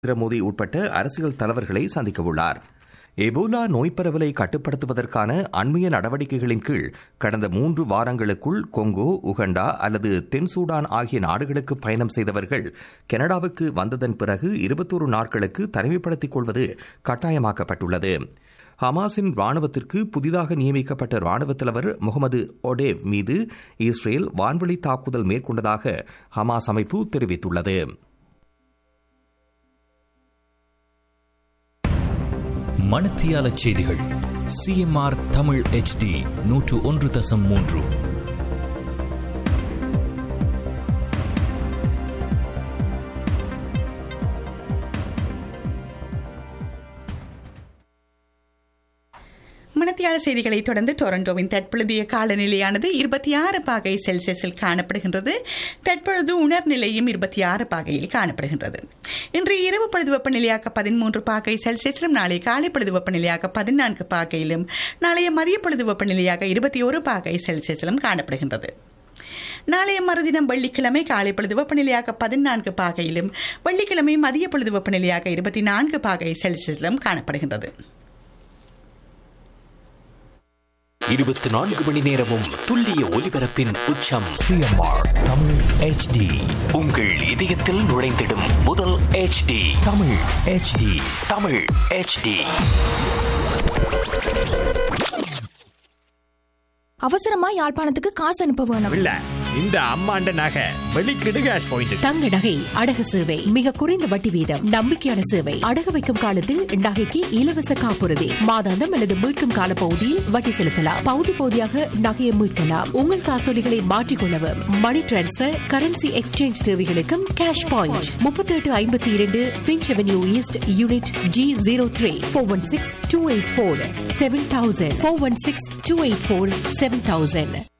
நரேந்திர மோடி உட்பட்ட அரசியல் தலைவர்களை சந்திக்கவுள்ளார் எபோலா நோய் பரவலை கட்டுப்படுத்துவதற்கான அண்மைய நடவடிக்கைகளின் கீழ் கடந்த மூன்று வாரங்களுக்குள் கொங்கோ உகண்டா அல்லது தென் சூடான் ஆகிய நாடுகளுக்கு பயணம் செய்தவர்கள் கனடாவுக்கு வந்ததன் பிறகு இருபத்தோரு நாட்களுக்கு தனிமைப்படுத்திக் கொள்வது கட்டாயமாக்கப்பட்டுள்ளது ஹமாஸின் ராணுவத்திற்கு புதிதாக நியமிக்கப்பட்ட ராணுவ தலைவர் முகமது ஒடேவ் மீது இஸ்ரேல் வான்வழி தாக்குதல் மேற்கொண்டதாக ஹமாஸ் அமைப்பு தெரிவித்துள்ளது மணத்தியால செய்திகள் சிஎம்ஆர் தமிழ் ஹெச்டி நூற்று ஒன்று தசம் மூன்று மணத்தியால செய்திகளை தொடர்ந்து டொரண்டோவின் தற்பொழுதைய காலநிலையானது இருபத்தி ஆறு பாகை செல்சியஸில் காணப்படுகின்றது தற்பொழுது உணர்நிலையும் இருபத்தி ஆறு பாகையில் காணப்படுகின்றது இன்று இரவு பொழுது வெப்பநிலையாக பதிமூன்று பாகை செல்சியஸிலும் நாளை காலை பொழுது வெப்பநிலையாக பதினான்கு பாகையிலும் நாளைய மதிய பொழுது வெப்பநிலையாக இருபத்தி ஒரு பாகை செல்சியஸிலும் காணப்படுகின்றது நாளைய மறுதினம் வெள்ளிக்கிழமை காலை பொழுது வெப்பநிலையாக பதினான்கு பாகையிலும் வெள்ளிக்கிழமை மதிய பொழுது வெப்பநிலையாக இருபத்தி நான்கு பாகை செல்சியஸிலும் காணப்படுகின்றது இருபத்தி நான்கு மணி நேரமும் துல்லிய ஒலிபரப்பின் உச்சம் சிஎம்ஆர் தமிழ் ஹெச்டி உங்கள் இதயத்தில் நுழைந்திடும் முதல் HD Tamil HD Tamil HD அவசரமா யாழ்ப்பாணத்துக்கு காசு அனுப்ப வேணும் இல்ல இந்த அம்மாண்ட நகை வெளிக்கிடு கேஷ் பாயிண்ட் தங்க நகை அடகு சேவை மிக குறைந்த வட்டி வீதம் நம்பிக்கையான சேவை அடகு வைக்கும் காலத்தில் நகைக்கு இலவச காப்புறுதி மாதாந்தம் அல்லது மீட்கும் கால பகுதியில் வட்டி செலுத்தலாம் பகுதி பகுதியாக நகையை மீட்கலாம் உங்கள் காசோலிகளை மாற்றிக்கொள்ளவும் மணி டிரான்ஸ்பர் கரன்சி எக்ஸ்சேஞ்ச் தேவைகளுக்கும் கேஷ் பாயிண்ட் முப்பத்தி எட்டு ஐம்பத்தி இரண்டு Finch Avenue East unit G zero three four one six two eight four seven thousand four one six two eight four seven thousand